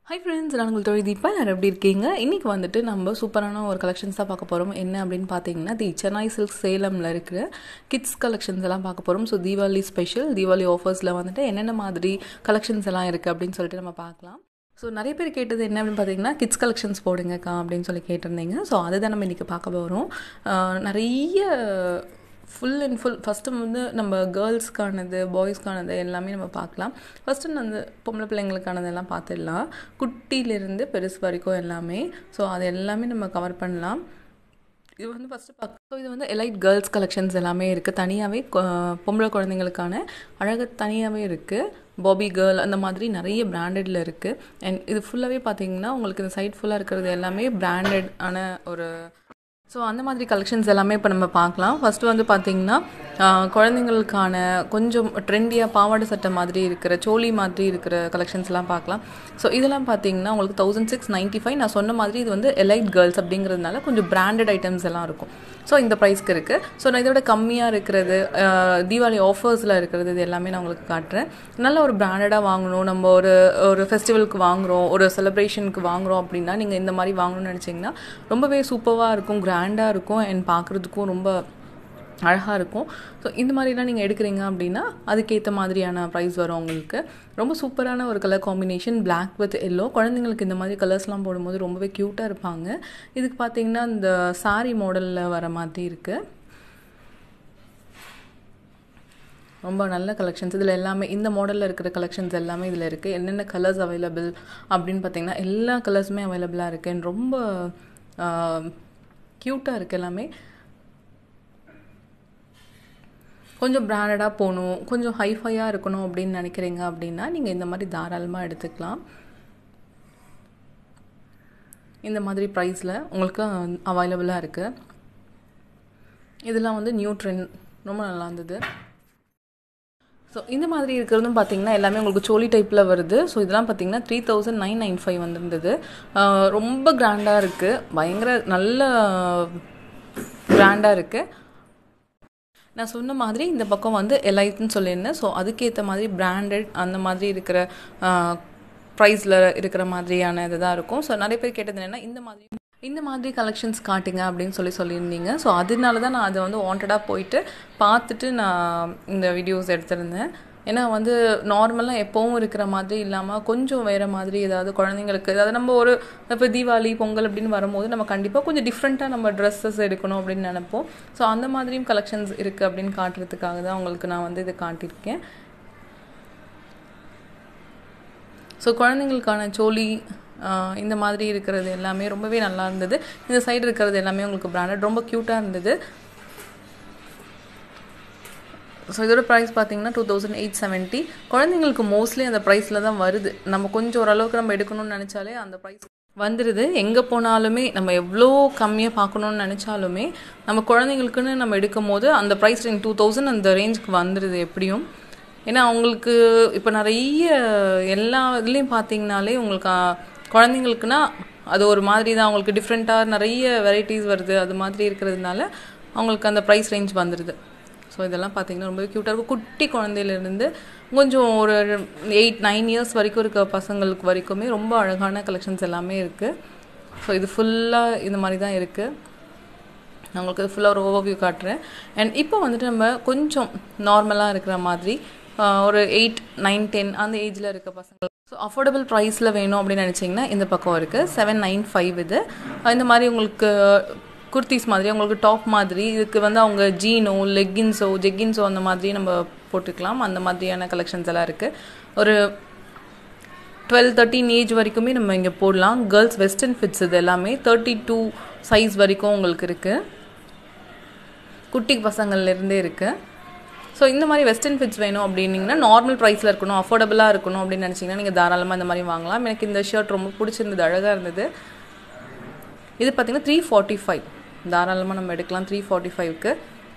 hi friends நான் உங்கள் தொழில் தீபா எல்லாரும் எப்படி இருக்கீங்க இன்றைக்கி வந்துட்டு நம்ம சூப்பரான ஒரு கலெக்ஷன்ஸ் தான் பார்க்க போகிறோம் என்ன அப்படின்னு பார்த்தீங்கன்னா தி சென்னை சில்க் சேலமில் இருக்கிற கிட்ஸ் கலெக்ஷன்ஸ் எல்லாம் பார்க்க போகிறோம் ஸோ தீபாவளி ஸ்பெஷல் தீபாவளி ஆஃபர்ஸில் வந்துட்டு என்னென்ன மாதிரி கலெக்ஷன்ஸ் எல்லாம் இருக்குது அப்படின்னு சொல்லிட்டு நம்ம பார்க்கலாம் ஸோ நிறைய பேர் கேட்டது என்ன அப்படின்னு பார்த்தீங்கன்னா கிட்ஸ் கலெக்ஷன்ஸ் போடுங்கக்கா அப்படின்னு சொல்லி கேட்டிருந்தீங்க ஸோ அதுதான் நம்ம இன்றைக்கி பார்க்க போகிறோம் நிறைய ஃபுல் அண்ட் ஃபுல் ஃபஸ்ட்டு வந்து நம்ம கேர்ள்ஸ்க்கானது பாய்ஸ்க்கானது எல்லாமே நம்ம பார்க்கலாம் ஃபஸ்ட்டு அந்த பொம்பளை பிள்ளைங்களுக்கானது எல்லாம் பார்த்துடலாம் குட்டியிலேருந்து பெருசு வரைக்கும் எல்லாமே ஸோ அது எல்லாமே நம்ம கவர் பண்ணலாம் இது வந்து ஃபஸ்ட்டு பார்க்க ஸோ இது வந்து எலைட் கேர்ள்ஸ் கலெக்ஷன்ஸ் எல்லாமே இருக்குது தனியாகவே பொம்பளை குழந்தைங்களுக்கான அழகு தனியாகவே இருக்குது பாபி கேர்ள் அந்த மாதிரி நிறைய பிராண்டடில் இருக்குது அண்ட் இது ஃபுல்லாகவே பார்த்தீங்கன்னா உங்களுக்கு இந்த சைட் ஃபுல்லாக இருக்கிறது எல்லாமே பிராண்டட் ஆன ஒரு ஸோ அந்த மாதிரி கலெக்ஷன்ஸ் எல்லாமே இப்போ நம்ம பார்க்கலாம் ஃபஸ்ட்டு வந்து பார்த்திங்கன்னா குழந்தைங்களுக்கான கொஞ்சம் ட்ரெண்டியாக பாவாடை சட்டை மாதிரி இருக்கிற சோழி மாதிரி இருக்கிற கலெக்ஷன்ஸ்லாம் பார்க்கலாம் ஸோ இதெல்லாம் பார்த்தீங்கன்னா உங்களுக்கு தௌசண்ட் சிக்ஸ் நைன்ட்டி ஃபைவ் நான் சொன்ன மாதிரி இது வந்து எலைட் கேர்ள்ஸ் அப்படிங்கிறதுனால கொஞ்சம் பிராண்டட் ஐட்டம்ஸ் எல்லாம் இருக்கும் ஸோ இந்த ப்ரைஸ்க்கு இருக்குது ஸோ நான் இதோட கம்மியாக இருக்கிறது தீபாவளி ஆஃபர்ஸில் இருக்கிறது இது எல்லாமே நான் உங்களுக்கு காட்டுறேன் நல்ல ஒரு பிராண்டடாக வாங்கணும் நம்ம ஒரு ஒரு ஃபெஸ்டிவலுக்கு வாங்குகிறோம் ஒரு செலிப்ரேஷனுக்கு வாங்குகிறோம் அப்படின்னா நீங்கள் இந்த மாதிரி வாங்கணும்னு நினச்சிங்கன்னா ரொம்பவே சூப்பராக இருக்கும் கிராண்டாக இருக்கும் அண்ட் பார்க்குறதுக்கும் ரொம்ப அழகாக இருக்கும் ஸோ இந்த மாதிரிலாம் நீங்கள் எடுக்கிறீங்க அப்படின்னா அதுக்கேற்ற மாதிரியான ப்ரைஸ் வரும் உங்களுக்கு ரொம்ப சூப்பரான ஒரு colour combination black with yellow குழந்தைங்களுக்கு இந்த மாதிரி கலர்ஸ்லாம் போடும்போது ரொம்பவே க்யூட்டாக இருப்பாங்க இதுக்கு பார்த்தீங்கன்னா இந்த சாரீ மாடலில் வர மாதிரி இருக்குது ரொம்ப நல்ல கலெக்ஷன்ஸ் இதில் எல்லாமே இந்த மாடலில் இருக்கிற கலெக்ஷன்ஸ் எல்லாமே இதில் இருக்குது என்னென்ன கலர்ஸ் அவைலபிள் அப்படின்னு பார்த்தீங்கன்னா எல்லா கலர்ஸுமே அவைலபிளாக இருக்குது ரொம்ப க்யூட்டாக இருக்குது எல்லாமே கொஞ்சம் பிராண்டடாக போகணும் கொஞ்சம் ஹைஃபையாக இருக்கணும் அப்படின்னு நினைக்கிறீங்க அப்படின்னா நீங்கள் இந்த மாதிரி தாராளமாக எடுத்துக்கலாம் இந்த மாதிரி ப்ரைஸில் உங்களுக்கு அவைலபிளாக இருக்குது இதெல்லாம் வந்து நியூ ட்ரெண்ட் ரொம்ப நல்லா இருந்தது ஸோ இந்த மாதிரி இருக்கிறதும் பார்த்தீங்கன்னா எல்லாமே உங்களுக்கு சோலி டைப்பில் வருது ஸோ இதெல்லாம் பார்த்தீங்கன்னா three thousand nine nine five வந்துருந்தது ரொம்ப கிராண்டாக இருக்குது பயங்கர நல்ல கிராண்டாக இருக்குது நான் சொன்ன மாதிரி இந்த பக்கம் வந்து எலைட்னு சொல்லியிருந்தேன் ஸோ அதுக்கேற்ற மாதிரி பிராண்டட் அந்த மாதிரி இருக்கிற ப்ரைஸில் இருக்கிற மாதிரியான இது தான் இருக்கும் ஸோ நிறைய பேர் கேட்டது என்னென்னா இந்த மாதிரி இந்த மாதிரி கலெக்ஷன்ஸ் காட்டுங்க அப்படின்னு சொல்லி சொல்லியிருந்தீங்க ஸோ அதனால தான் நான் அதை வந்து வாண்டடாக போயிட்டு பார்த்துட்டு நான் இந்த வீடியோஸ் எடுத்திருந்தேன் ஏன்னா வந்து நார்மலாக எப்போவும் இருக்கிற மாதிரி இல்லாமல் கொஞ்சம் வேறு மாதிரி ஏதாவது குழந்தைங்களுக்கு அதாவது நம்ம ஒரு இப்போ தீபாவளி பொங்கல் அப்படின்னு வரும்போது நம்ம கண்டிப்பாக கொஞ்சம் டிஃப்ரெண்ட்டாக நம்ம ட்ரெஸ்ஸஸ் எடுக்கணும் அப்படின்னு நினைப்போம் ஸோ அந்த மாதிரியும் கலெக்ஷன்ஸ் இருக்குது அப்படின்னு காட்டுறதுக்காக தான் உங்களுக்கு நான் வந்து இதை காட்டியிருக்கேன் ஸோ குழந்தைங்களுக்கான சோழி இந்த மாதிரி இருக்கிறது எல்லாமே ரொம்பவே நல்லா இருந்தது இந்த சைடு இருக்கிறது எல்லாமே உங்களுக்கு பிராண்டட் ரொம்ப க்யூட்டாக இருந்தது ஸோ இதோட ப்ரைஸ் பார்த்தீங்கன்னா டூ தௌசண்ட் எயிட் செவன்ட்டி குழந்தைங்களுக்கு மோஸ்ட்லி அந்த ப்ரைஸில் தான் வருது நம்ம கொஞ்சம் ஓரளவுக்கு நம்ம எடுக்கணும்னு நினச்சாலே அந்த ப்ரைஸ் வந்துடுது எங்கே போனாலுமே நம்ம எவ்வளோ கம்மியாக பார்க்கணுன்னு நினச்சாலுமே நம்ம குழந்தைங்களுக்குன்னு நம்ம எடுக்கும் போது அந்த ப்ரைஸ் ரேஞ்ச் டூ தௌசண்ட் அந்த ரேஞ்சுக்கு வந்துடுது எப்படியும் ஏன்னா அவங்களுக்கு இப்போ நிறைய எல்லா இதுலேயும் பார்த்தீங்கனாலே உங்களுக்கு குழந்தைங்களுக்குன்னா அது ஒரு மாதிரி தான் அவங்களுக்கு டிஃப்ரெண்ட்டாக நிறைய வெரைட்டிஸ் வருது அது மாதிரி இருக்கிறதுனால அவங்களுக்கு அந்த ப்ரைஸ் ரேஞ்ச் வந்துடுது ஸோ இதெல்லாம் பார்த்தீங்கன்னா ரொம்ப க்யூட்டாக இருக்கும் குட்டி குழந்தையிலேருந்து கொஞ்சம் ஒரு எயிட் நைன் இயர்ஸ் வரைக்கும் இருக்க பசங்களுக்கு வரைக்குமே ரொம்ப அழகான கலெக்ஷன்ஸ் எல்லாமே இருக்குது ஸோ இது ஃபுல்லாக இந்த மாதிரி தான் இருக்குது நான் உங்களுக்கு ஃபுல்லாக ஒரு ஓவர்வியூ காட்டுறேன் அண்ட் இப்போ வந்துட்டு நம்ம கொஞ்சம் நார்மலாக இருக்கிற மாதிரி ஒரு எயிட் நைன் டென் அந்த ஏஜில் இருக்க பசங்க ஸோ அஃபோர்டபுள் ப்ரைஸில் வேணும் அப்படின்னு நினச்சிங்கன்னா இந்த பக்கம் இருக்குது செவன் நைன் ஃபைவ் இது இந்த மாதிரி உங்களுக்கு குர்த்திஸ் மாதிரி உங்களுக்கு டாப் மாதிரி இதுக்கு வந்து அவங்க ஜீனோ லெக்கின்ஸோ ஜெக்கின்ஸோ அந்த மாதிரி நம்ம போட்டுக்கலாம் அந்த மாதிரியான கலெக்ஷன்ஸ் எல்லாம் இருக்குது ஒரு டுவெல் தேர்ட்டின் ஏஜ் வரைக்குமே நம்ம இங்கே போடலாம் கேர்ள்ஸ் வெஸ்டர்ன் ஃபிட்ஸ் இது எல்லாமே தேர்ட்டி டூ சைஸ் வரைக்கும் உங்களுக்கு இருக்குது குட்டி பசங்கள்லேருந்தே இருக்குது ஸோ இந்த மாதிரி வெஸ்டர்ன் ஃபிட்ஸ் வேணும் அப்படின்னீங்கன்னா நார்மல் ப்ரைஸில் இருக்கணும் அஃபோர்டபுளாக இருக்கணும் அப்படின்னு நினச்சிங்கன்னா நீங்கள் தாராளமாக இந்த மாதிரி வாங்கலாம் எனக்கு இந்த ஷர்ட் ரொம்ப பிடிச்சிருந்தது அழகாக இருந்தது இது பார்த்திங்கன்னா த்ரீ ஃபார்ட்டி ஃபைவ் தாராளமாக நம்ம எடுக்கலாம் த்ரீ ஃபார்ட்டி ஃபைவ்க்கு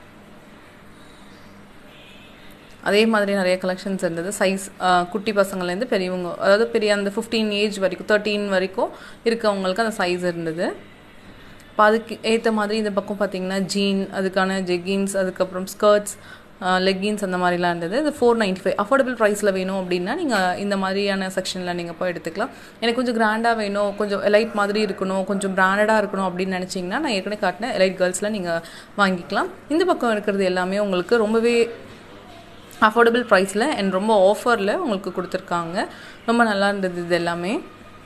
அதே மாதிரி நிறைய கலெக்ஷன்ஸ் இருந்தது சைஸ் குட்டி பசங்கள்லேருந்து பெரியவங்க அதாவது பெரிய அந்த ஃபிஃப்டீன் ஏஜ் வரைக்கும் தேர்ட்டீன் வரைக்கும் இருக்கவங்களுக்கு அந்த சைஸ் இருந்தது இப்போ அதுக்கு ஏற்ற மாதிரி இந்த பக்கம் பார்த்திங்கன்னா ஜீன் அதுக்கான ஜெகின்ஸ் அதுக்கப்புறம் ஸ்கர்ட்ஸ் லெக்கின்ஸ் அந்த மாதிரிலாம் இருந்தது இது ஃபோர் நைன்ட்டி ஃபைவ் அஃபோர்டபுள் ப்ரைஸில் வேணும் அப்படின்னா நீங்கள் இந்த மாதிரியான செக்ஷனில் நீங்கள் போய் எடுத்துக்கலாம் எனக்கு கொஞ்சம் கிராண்டாக வேணும் கொஞ்சம் எலைட் மாதிரி இருக்கணும் கொஞ்சம் பிராண்டடாக இருக்கணும் அப்படின்னு நினச்சிங்கன்னா நான் ஏற்கனவே காட்டின எலைட் கேர்ள்ஸில் நீங்கள் வாங்கிக்கலாம் இந்த பக்கம் இருக்கிறது எல்லாமே உங்களுக்கு ரொம்பவே அஃபோர்டபுள் ப்ரைஸில் அண்ட் ரொம்ப ஆஃபரில் உங்களுக்கு கொடுத்துருக்காங்க ரொம்ப நல்லா இருந்தது இது எல்லாமே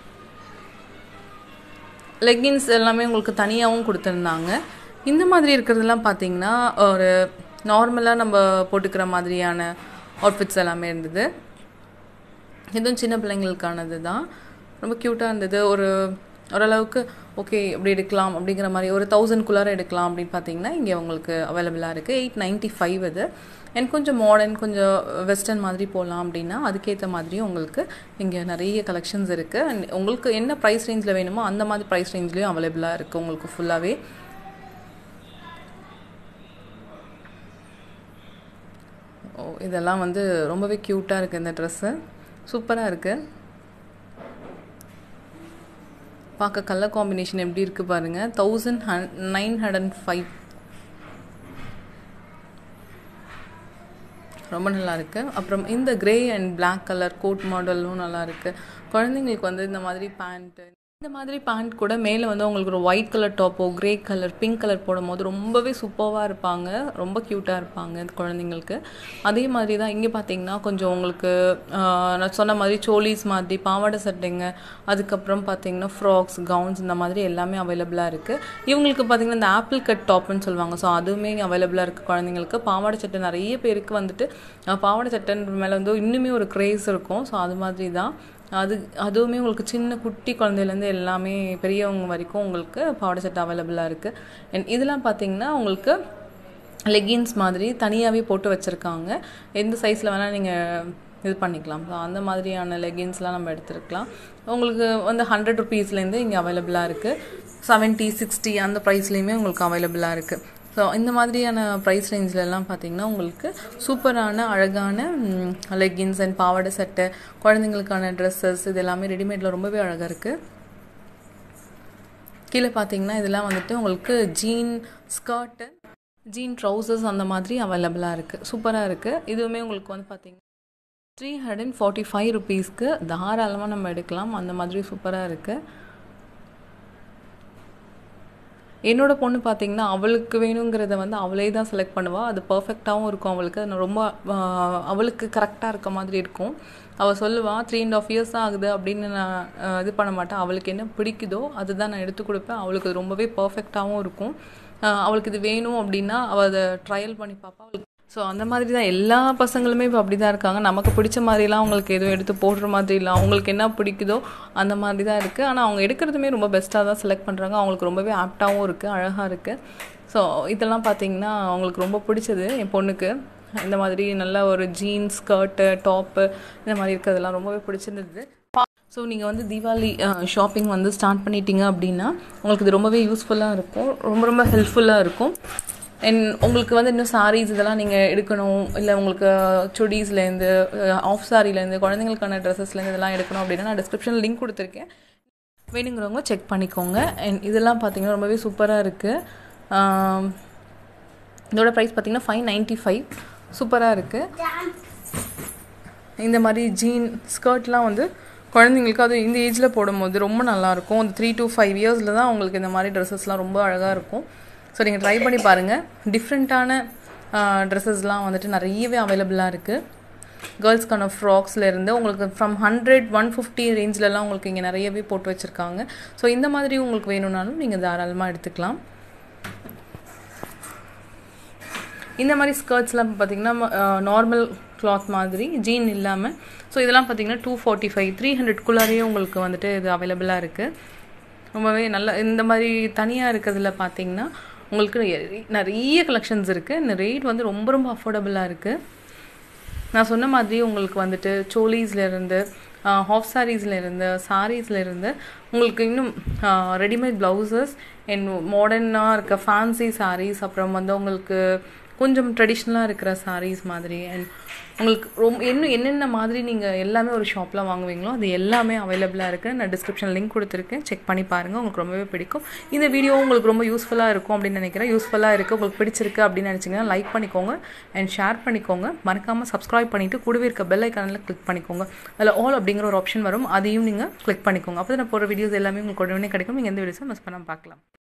லெக்கின்ஸ் எல்லாமே உங்களுக்கு தனியாகவும் கொடுத்துருந்தாங்க இந்த மாதிரி இருக்கிறதெல்லாம் பார்த்தீங்கன்னா ஒரு நார்மலாக நம்ம போட்டுக்கிற மாதிரியான அவுட்ஃபிட்ஸ் எல்லாமே இருந்தது இதுவும் சின்ன பிள்ளைங்களுக்கானது தான் ரொம்ப க்யூட்டாக இருந்தது ஒரு ஓரளவுக்கு ஓகே இப்படி எடுக்கலாம் அப்படிங்கிற மாதிரி ஒரு தௌசண்ட்குள்ளார எடுக்கலாம் அப்படின்னு பார்த்தீங்கன்னா இங்கே உங்களுக்கு அவைலபிளாக இருக்குது எயிட் நைன்ட்டி ஃபைவ் இது அண்ட் கொஞ்சம் மாடர்ன் கொஞ்சம் வெஸ்டர்ன் மாதிரி போகலாம் அப்படின்னா அதுக்கேற்ற மாதிரியும் உங்களுக்கு இங்கே நிறைய கலெக்ஷன்ஸ் இருக்குது அண்ட் உங்களுக்கு என்ன ப்ரைஸ் ரேஞ்சில் வேணுமோ அந்த மாதிரி ப்ரைஸ் ரேஞ்ச்லேயும் அவைலபிளாக இருக்குது உங்களுக்கு ஃபுல்லாகவே ஓ இதெல்லாம் வந்து ரொம்பவே க்யூட்டாக இருக்குது இந்த ட்ரெஸ்ஸு சூப்பராக இருக்குது பார்க்க கலர் காம்பினேஷன் எப்படி இருக்குது பாருங்கள் தௌசண்ட் ஹன் நைன் ஹண்ட்ரட் ஃபைவ் ரொம்ப நல்லா இருக்குது அப்புறம் இந்த grey and black colour coat மாடலும் நல்லா இருக்குது குழந்தைங்களுக்கு வந்து இந்த மாதிரி பேண்ட்டு இந்த மாதிரி பேண்ட் கூட மேலே வந்து உங்களுக்கு ஒரு ஒயிட் கலர் டாப்போ கிரே கலர் பிங்க் கலர் போடும்போது ரொம்பவே சூப்பராக இருப்பாங்க ரொம்ப க்யூட்டாக இருப்பாங்க குழந்தைங்களுக்கு அதே மாதிரி தான் இங்கே பார்த்தீங்கன்னா கொஞ்சம் உங்களுக்கு நான் சொன்ன மாதிரி சோலிஸ் மாதிரி பாவாடை சட்டைங்க அதுக்கப்புறம் பார்த்தீங்கன்னா ஃப்ராக்ஸ் கவுன்ஸ் இந்த மாதிரி எல்லாமே அவைலபிளாக இருக்குது இவங்களுக்கு பார்த்தீங்கன்னா இந்த ஆப்பிள் கட் டாப்னு சொல்லுவாங்க ஸோ அதுவுமே அவைலபிளாக இருக்குது குழந்தைங்களுக்கு பாவாடை சட்டை நிறைய பேருக்கு வந்துட்டு பாவாடை சட்டைன்ற மேலே வந்து இன்னுமே ஒரு க்ரேஸ் இருக்கும் ஸோ அது மாதிரி தான் அது அதுவுமே உங்களுக்கு சின்ன குட்டி குழந்தையிலேருந்து எல்லாமே பெரியவங்க வரைக்கும் உங்களுக்கு பாவாடை செட் அவைலபிளாக இருக்குது அண்ட் இதெல்லாம் பார்த்தீங்கன்னா உங்களுக்கு லெகின்ஸ் மாதிரி தனியாகவே போட்டு வச்சுருக்காங்க எந்த சைஸில் வேணால் நீங்கள் இது பண்ணிக்கலாம் ஸோ அந்த மாதிரியான லெகின்ஸ்லாம் நம்ம எடுத்துருக்கலாம் உங்களுக்கு வந்து ஹண்ட்ரட் ருபீஸ்லேருந்து இங்கே அவைலபிளாக இருக்குது செவன்ட்டி சிக்ஸ்டி அந்த ப்ரைஸ்லேயுமே உங்களுக்கு அவைலபிளாக இருக்குது ஸோ இந்த மாதிரியான ப்ரைஸ் ரேஞ்சிலலாம் பார்த்தீங்கன்னா உங்களுக்கு சூப்பரான அழகான லெக்கின்ஸ் அண்ட் பாவாடை சட்டை குழந்தைங்களுக்கான ட்ரெஸ்ஸஸ் இது எல்லாமே ரெடிமேடில் ரொம்பவே அழகாக இருக்குது கீழே பார்த்தீங்கன்னா இதெல்லாம் வந்துட்டு உங்களுக்கு ஜீன் ஸ்கர்ட்டு ஜீன் ட்ரௌசர்ஸ் அந்த மாதிரி அவைலபிளாக இருக்குது சூப்பராக இருக்குது இதுவுமே உங்களுக்கு வந்து பார்த்தீங்கன்னா three hundred and forty five ருபீஸ்க்கு தாராளமாக நம்ம எடுக்கலாம் அந்த மாதிரி சூப்பராக இருக்குது என்னோட பொண்ணு பார்த்தீங்கன்னா அவளுக்கு வேணுங்கிறத வந்து அவளே தான் செலக்ட் பண்ணுவாள் அது பர்ஃபெக்டாகவும் இருக்கும் அவளுக்கு அது ரொம்ப அவளுக்கு கரெக்டாக இருக்க மாதிரி இருக்கும் அவள் சொல்லுவாள் த்ரீ அண்ட் ஆஃப் இயர்ஸ் தான் ஆகுது அப்படின்னு நான் இது பண்ண மாட்டேன் அவளுக்கு என்ன பிடிக்குதோ அதுதான் நான் எடுத்து கொடுப்பேன் அவளுக்கு அது ரொம்பவே பர்ஃபெக்டாகவும் இருக்கும் அவளுக்கு இது வேணும் அப்படின்னா அவள் அதை ட்ரையல் பண்ணி பார்ப்பா அவளுக்கு ஸோ அந்த மாதிரி தான் எல்லா பசங்களுமே இப்போ அப்படி தான் இருக்காங்க நமக்கு பிடிச்ச மாதிரிலாம் அவங்களுக்கு எதுவும் எடுத்து போடுற மாதிரி இல்லை அவங்களுக்கு என்ன பிடிக்குதோ அந்த மாதிரி தான் இருக்குது ஆனால் அவங்க எடுக்கிறதுமே ரொம்ப பெஸ்ட்டாக தான் செலக்ட் பண்ணுறாங்க அவங்களுக்கு ரொம்பவே ஆப்டாகவும் இருக்குது அழகாக இருக்குது ஸோ இதெல்லாம் பார்த்தீங்கன்னா அவங்களுக்கு ரொம்ப பிடிச்சது என் பொண்ணுக்கு இந்த மாதிரி நல்ல ஒரு ஜீன்ஸ் ஸ்கர்ட்டு டாப்பு இந்த மாதிரி இருக்கிறதெல்லாம் ரொம்பவே பிடிச்சிருந்தது ஸோ நீங்கள் வந்து தீபாவளி ஷாப்பிங் வந்து ஸ்டார்ட் பண்ணிட்டீங்க அப்படின்னா உங்களுக்கு இது ரொம்பவே யூஸ்ஃபுல்லாக இருக்கும் ரொம்ப ரொம்ப ஹெல்ப்ஃபுல்லாக இருக்கும் அண்ட் உங்களுக்கு வந்து இன்னும் சாரீஸ் இதெல்லாம் நீங்கள் எடுக்கணும் இல்லை உங்களுக்கு சுடீஸ்லேருந்து ஆஃப் சாரிலேருந்து குழந்தைங்களுக்கான ட்ரெஸ்ஸஸ்லேருந்து இதெல்லாம் எடுக்கணும் அப்படின்னா நான் டிஸ்கிரிப்ஷனில் லிங்க் கொடுத்துருக்கேன் வேணுங்கிறவங்க செக் பண்ணிக்கோங்க அண்ட் இதெல்லாம் பார்த்தீங்கன்னா ரொம்பவே சூப்பராக இருக்குது இதோட ப்ரைஸ் பார்த்தீங்கன்னா ஃபைவ் நைன்ட்டி ஃபைவ் சூப்பராக இருக்குது இந்த மாதிரி ஜீன் ஸ்கர்ட்லாம் வந்து குழந்தைங்களுக்கு அது இந்த ஏஜில் போடும்போது ரொம்ப நல்லாயிருக்கும் அந்த த்ரீ டு ஃபைவ் இயர்ஸில் தான் உங்களுக்கு இந்த மாதிரி ட்ரெஸ்ஸஸ்லாம் ரொம்ப அழகாக இருக்கும் ஸோ நீங்கள் ட்ரை பண்ணி பாருங்கள் டிஃப்ரெண்ட்டான ட்ரெஸ்ஸஸ்லாம் வந்துட்டு நிறையவே அவைலபிளாக இருக்குது கேர்ள்ஸ்க்கான ஃப்ராக்ஸ்லேருந்து உங்களுக்கு ஃப்ரம் ஹண்ட்ரட் ஒன் ஃபிஃப்டி ரேஞ்சிலலாம் உங்களுக்கு இங்கே நிறையவே போட்டு வச்சுருக்காங்க ஸோ இந்த மாதிரி உங்களுக்கு வேணும்னாலும் நீங்கள் தாராளமாக எடுத்துக்கலாம் இந்த மாதிரி ஸ்கர்ட்ஸ்லாம் பார்த்தீங்கன்னா நார்மல் கிளாத் மாதிரி ஜீன் இல்லாமல் ஸோ இதெல்லாம் பார்த்தீங்கன்னா டூ ஃபார்ட்டி ஃபைவ் த்ரீ ஹண்ட்ரட்குள்ளாரையே உங்களுக்கு வந்துட்டு இது அவைலபிளாக இருக்குது ரொம்பவே நல்ல இந்த மாதிரி தனியாக இருக்கிறதுல பார்த்தீங்கன்னா உங்களுக்கு நிறைய கலெக்ஷன்ஸ் இருக்குது இந்த ரேட் வந்து ரொம்ப ரொம்ப அஃபோர்டபுளாக இருக்குது நான் சொன்ன மாதிரி உங்களுக்கு வந்துட்டு சோலீஸ்லேருந்து ஹாஃப் சாரீஸ்லேருந்து சாரீஸ்லேருந்து உங்களுக்கு இன்னும் ரெடிமேட் ப்ளவுசஸ் அண்ட் மாடர்னாக இருக்க ஃபேன்சி சாரீஸ் அப்புறம் வந்து உங்களுக்கு கொஞ்சம் ட்ரெடிஷ்னலாக இருக்கிற sarees மாதிரி அண்ட் உங்களுக்கு ரொம்ப இன்னும் என்னென்ன மாதிரி நீங்கள் எல்லாமே ஒரு ஷாப்பில் வாங்குவீங்களோ அது எல்லாமே அவைலபிளாக இருக்குது நான் டிஸ்கிரிப்ஷன் லிங்க் கொடுத்துருக்கேன் செக் பண்ணி பாருங்கள் உங்களுக்கு ரொம்பவே பிடிக்கும் இந்த வீடியோ உங்களுக்கு ரொம்ப யூஸ்ஃபுல்லாக இருக்கும் அப்படின்னு நினைக்கிறேன் யூஸ்ஃபுல்லாக இருக்குது உங்களுக்கு பிடிச்சிருக்கு அப்படின்னு நினச்சிங்கன்னா லைக் பண்ணிக்கோங்க அண்ட் ஷேர் பண்ணிக்கோங்க மறக்காமல் சப்ஸ்கிரைப் பண்ணிவிட்டு கூடவே இருக்க பெல் ஐக்கானில் கிளிக் பண்ணிக்கோங்க அதில் ஆல் அப்படிங்கிற ஒரு ஆப்ஷன் வரும் அதையும் நீங்கள் கிளிக் பண்ணிக்கோங்க அப்போ நான் போகிற வீடியோஸ் எல்லாமே உங்களுக்கு உடனே கிடைக்கும் நீங்கள் எந்த வீடியோஸும் மிஸ் பண்ணாமல் பார்க்கலாம்